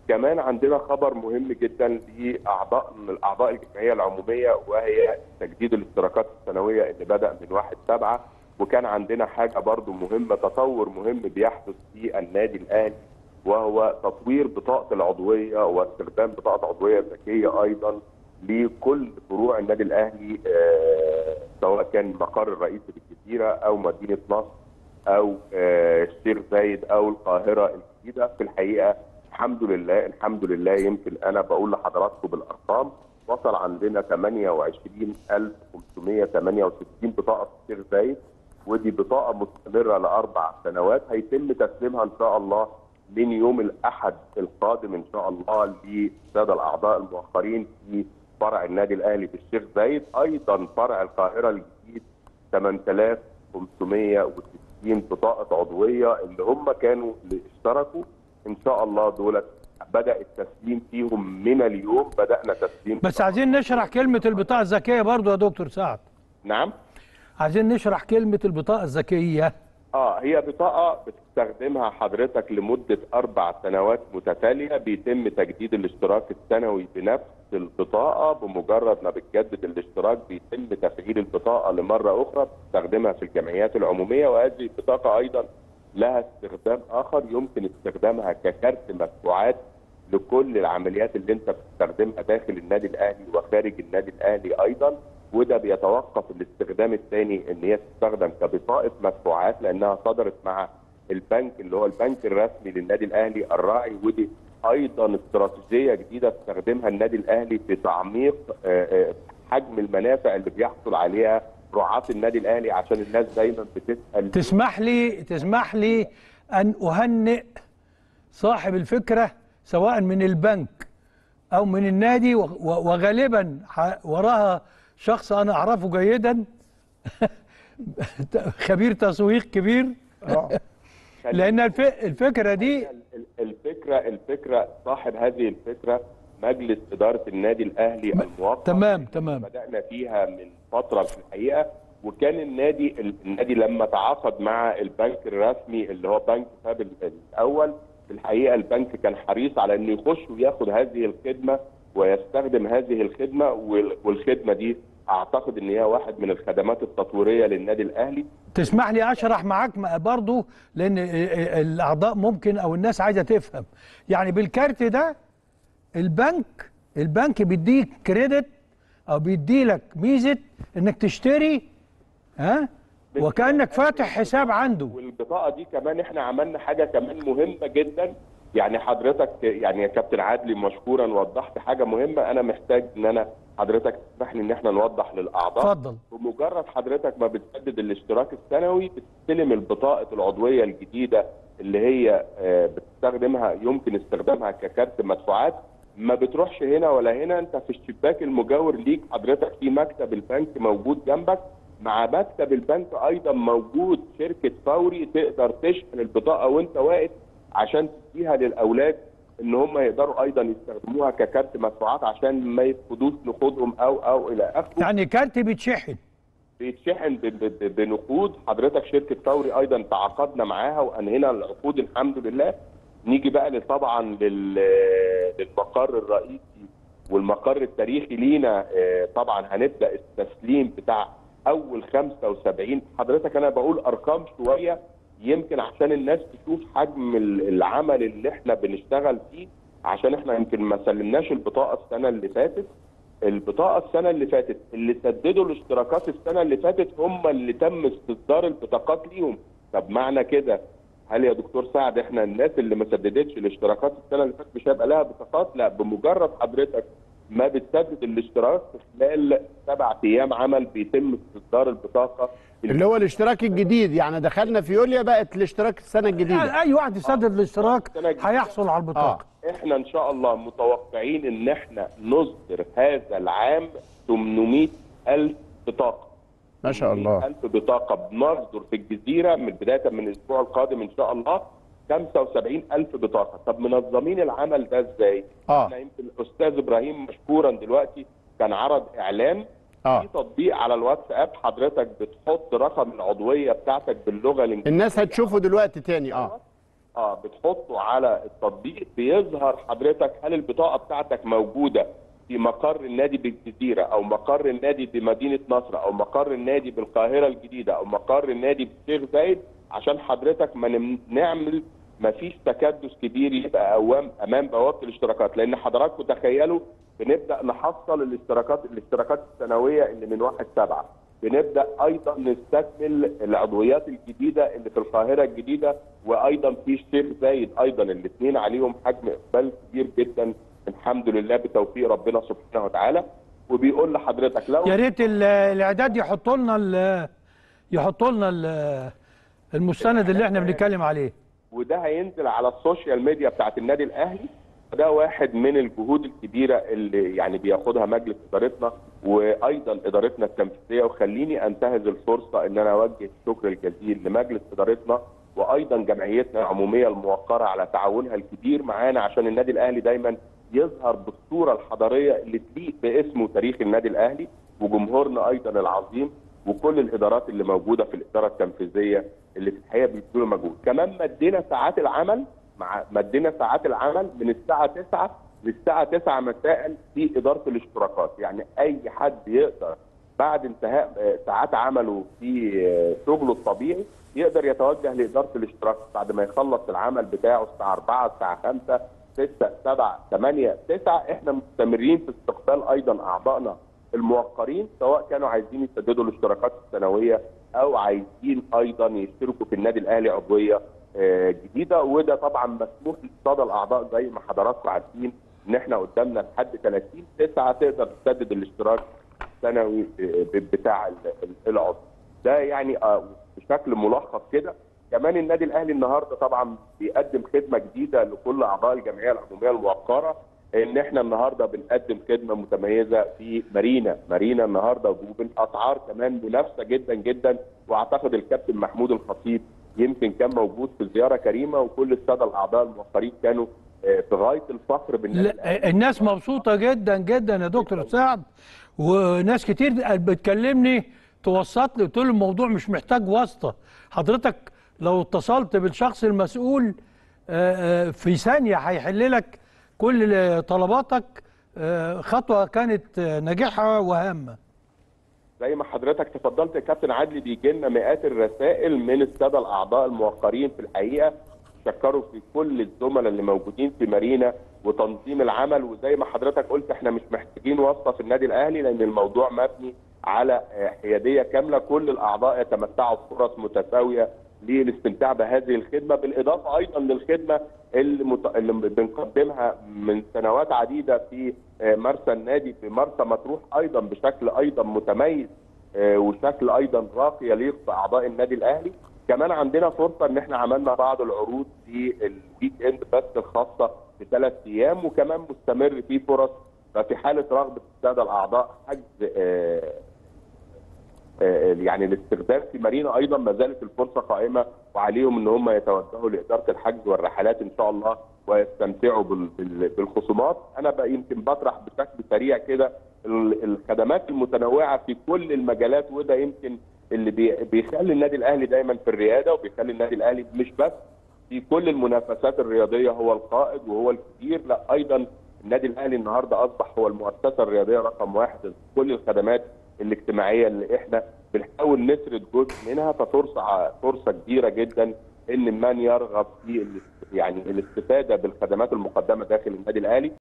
كمان عندنا خبر مهم جدا لاعضاء من الاعضاء الجمعيه العموميه وهي تجديد الاشتراكات السنويه اللي بدا من 1 7 وكان عندنا حاجه برضو مهمه تطور مهم بيحدث في النادي الاهلي وهو تطوير بطاقه العضويه واستخدام بطاقه عضويه ذكيه ايضا لكل فروع النادي الاهلي آه، سواء كان المقر الرئيسي بالجزيره او مدينه نصر او آه، الشيخ زايد او القاهره الجديده في الحقيقه الحمد لله الحمد لله يمكن انا بقول لحضراتكم بالارقام وصل عندنا 28568 بطاقه في الشيخ زايد ودي بطاقه مستمره لاربع سنوات هيتم تسليمها ان شاء الله من يوم الاحد القادم ان شاء الله للساده الاعضاء المؤخرين في فرع النادي الاهلي في الشيخ زايد ايضا فرع القاهره الجديد 8560 بطاقه عضويه اللي هم كانوا اللي اشتركوا ان شاء الله دولت بدا التسليم فيهم من اليوم بدانا تسليم بس عايزين نشرح كلمه البطاقه الذكيه برضو يا دكتور سعد نعم عايزين نشرح كلمه البطاقه الذكيه اه هي بطاقه بتستخدمها حضرتك لمده اربع سنوات متتاليه بيتم تجديد الاشتراك السنوي بنفس البطاقه بمجرد ما بتجدد الاشتراك بيتم تفعيل البطاقه لمره اخرى بتستخدمها في الجمعيات العموميه وهذه البطاقه ايضا لها استخدام اخر يمكن استخدامها ككارت مدفوعات لكل العمليات اللي انت بتستخدمها داخل النادي الاهلي وخارج النادي الاهلي ايضا وده بيتوقف الاستخدام الثاني ان هي تستخدم كبطاقه مدفوعات لانها صدرت مع البنك اللي هو البنك الرسمي للنادي الاهلي الراعي ودي ايضا استراتيجيه جديده استخدمها النادي الاهلي في تعميق آه، آه، حجم المنافع اللي بيحصل عليها رعاة النادي الاهلي عشان الناس دايما بتسال تسمح لي تسمح لي ان اهنئ صاحب الفكره سواء من البنك او من النادي و- و- وغالبا ح- وراها شخص انا اعرفه جيدا خبير تسويق كبير لان الف- الفكره دي ال- الفكره الفكره صاحب هذه الفكره مجلس اداره النادي الاهلي الموقع تمام تمام بدانا فيها من فتره في الحقيقه وكان النادي النادي لما تعاقد مع البنك الرسمي اللي هو بنك فاب ال- الاول في الحقيقه البنك كان حريص على انه يخش وياخد هذه الخدمه ويستخدم هذه الخدمه وال- والخدمه دي اعتقد ان هي واحد من الخدمات التطويريه للنادي الاهلي تسمح لي اشرح معاك م- برضو لان الاعضاء ممكن او الناس عايزه تفهم يعني بالكارت ده البنك البنك بيديك كريدت او بيدي لك ميزه انك تشتري ها وكانك فاتح حساب عنده والبطاقه دي كمان احنا عملنا حاجه كمان مهمه جدا يعني حضرتك يعني يا كابتن عادلي مشكورا وضحت حاجه مهمه انا محتاج ان انا حضرتك تسمح لي ان احنا نوضح للاعضاء اتفضل بمجرد حضرتك ما بتسدد الاشتراك السنوي بتستلم البطاقه العضويه الجديده اللي هي آه، بتستخدمها يمكن استخدامها ككارت مدفوعات ما بتروحش هنا ولا هنا انت في الشباك المجاور ليك حضرتك في مكتب البنك موجود جنبك مع مكتب البنك ايضا موجود شركه فوري تقدر تشحن البطاقه وانت واقف عشان تديها للاولاد ان هم يقدروا ايضا يستخدموها ككارت مدفوعات عشان ما يفقدوش نقودهم او او الى اخره يعني كارت بيتشحن بيتشحن ب- ب- بنقود حضرتك شركه فوري ايضا تعاقدنا معاها وانهينا العقود الحمد لله نيجي بقى ل- طبعا لل- للمقر الرئيسي والمقر التاريخي لينا آه، طبعا هنبدا التسليم بتاع اول 75 حضرتك انا بقول ارقام شويه يمكن عشان الناس تشوف حجم ال- العمل اللي احنا بنشتغل فيه عشان احنا يمكن ما سلمناش البطاقه السنه اللي فاتت البطاقه السنه اللي فاتت اللي سددوا الاشتراكات السنه اللي فاتت هم اللي تم استصدار البطاقات ليهم طب معنى كده هل يا دكتور سعد احنا الناس اللي ما سددتش الاشتراكات السنه اللي فاتت مش هيبقى لها بطاقات لا بمجرد حضرتك ما بتسدد الاشتراك في خلال سبع ايام عمل بيتم استصدار البطاقه اللي هو الاشتراك الجديد يعني دخلنا في يوليو بقت الاشتراك السنه الجديده اي واحد يسدد الاشتراك هيحصل على البطاقه احنا ان شاء الله متوقعين ان احنا نصدر هذا العام 800 الف بطاقه ما شاء الله ألف بطاقة بنصدر في الجزيرة من بداية من الأسبوع القادم إن شاء الله 75 ألف بطاقة طب منظمين العمل ده إزاي؟ آه. احنا يمكن الأستاذ إبراهيم مشكورا دلوقتي كان عرض إعلان اه في تطبيق على الواتساب حضرتك بتحط رقم العضوية بتاعتك باللغة الإنجليزية الناس هتشوفه دلوقتي تاني اه اه بتحطه على التطبيق بيظهر حضرتك هل البطاقه بتاعتك موجوده في مقر النادي بالجزيره او مقر النادي بمدينه نصر او مقر النادي بالقاهره الجديده او مقر النادي بالشيخ زايد عشان حضرتك ما نم- نعمل ما فيش تكدس كبير يبقى اوام امام بوابه الاشتراكات لان حضراتكم تخيلوا بنبدا نحصل الاشتراكات الاشتراكات السنويه اللي من 1 7 بنبدا ايضا نستكمل العضويات الجديده اللي في القاهره الجديده وايضا في الشيخ زايد ايضا الاثنين عليهم حجم اقبال كبير جدا الحمد لله بتوفيق ربنا سبحانه وتعالى وبيقول لحضرتك لو يا ريت ال- الاعداد يحطوا لنا ال- يحطوا لنا ال- المستند اللي احنا بنتكلم عليه وده هينزل على السوشيال ميديا بتاعت النادي الاهلي ده واحد من الجهود الكبيره اللي يعني بياخدها مجلس ادارتنا وايضا ادارتنا التنفيذيه وخليني انتهز الفرصه ان انا اوجه الشكر الجزيل لمجلس ادارتنا وايضا جمعيتنا العموميه الموقره على تعاونها الكبير معانا عشان النادي الاهلي دايما يظهر بالصوره الحضاريه اللي تليق باسمه وتاريخ النادي الاهلي وجمهورنا ايضا العظيم وكل الادارات اللي موجوده في الاداره التنفيذيه اللي في الحقيقه بيبذلوا مجهود كمان مدينا ساعات العمل مع مدينا ساعات العمل من الساعه 9 للساعه 9 مساء في اداره الاشتراكات يعني اي حد يقدر بعد انتهاء آه، ساعات عمله في آه، شغله الطبيعي يقدر يتوجه لاداره الاشتراك بعد ما يخلص العمل بتاعه الساعه 4 الساعه 5 6 7 8 9 احنا مستمرين في استقبال ايضا اعضائنا الموقرين سواء كانوا عايزين يسددوا الاشتراكات السنويه او عايزين ايضا يشتركوا في النادي الاهلي عضويه آه، جديده وده طبعا مسموح لصدى الاعضاء زي ما حضراتكم عارفين ان احنا قدامنا لحد 30 9 تقدر تسدد الاشتراك السنوي آه، بتاع ال- ال- العضو ده يعني آه، بشكل ملخص كده كمان النادي الاهلي النهارده طبعا بيقدم خدمه جديده لكل اعضاء الجمعيه العموميه الموقره ان احنا النهارده بنقدم خدمه متميزه في مارينا مارينا النهارده وبالاسعار كمان منافسه جدا جدا واعتقد الكابتن محمود الخطيب يمكن كان موجود في زياره كريمه وكل الساده الاعضاء الموقرين كانوا آه، في غايه الفخر بالنادي الأهلي. لا الناس مبسوطه جدا جدا يا دكتور سعد وناس كتير بتكلمني توسط لي قلت له الموضوع مش محتاج واسطه حضرتك لو اتصلت بالشخص المسؤول آه، آه، في ثانيه هيحل لك كل طلباتك آه، خطوه كانت آه، ناجحه وهامه زي ما حضرتك تفضلت يا كابتن عدلي بيجي لنا مئات الرسائل من الساده الاعضاء الموقرين في الحقيقه شكروا في كل الزملاء اللي موجودين في مارينا وتنظيم العمل وزي ما حضرتك قلت احنا مش محتاجين واسطه في النادي الاهلي لان الموضوع مبني على آه، حياديه كامله كل الاعضاء يتمتعوا بفرص متساويه للاستمتاع بهذه الخدمه بالاضافه ايضا للخدمه اللي, مت... اللي بنقدمها من سنوات عديده في آه، مرسى النادي في مرسى مطروح ايضا بشكل ايضا متميز آه، وشكل ايضا راقي يليق باعضاء النادي الاهلي كمان عندنا فرصه ان احنا عملنا بعض العروض في الويك اند بس الخاصه بثلاث ايام وكمان مستمر في فرص ففي حاله رغبه الساده الاعضاء حجز آه، آه، يعني الاستخدام في مارينا ايضا ما زالت الفرصه قائمه وعليهم ان هم يتوجهوا لاداره الحجز والرحلات ان شاء الله ويستمتعوا بال- بال- بالخصومات انا بقى يمكن بطرح بشكل سريع كده ال- الخدمات المتنوعه في كل المجالات وده يمكن اللي بي- بيخلي النادي الاهلي دايما في الرياده وبيخلي النادي الاهلي مش بس في كل المنافسات الرياضيه هو القائد وهو الكبير لا ايضا النادي الاهلي النهارده اصبح هو المؤسسه الرياضيه رقم واحد في كل الخدمات الاجتماعيه اللي احنا بنحاول نسرد جزء منها ففرصه فرصه كبيره جدا ان من يرغب في ال- يعني الاستفاده بالخدمات المقدمه داخل النادي الاهلي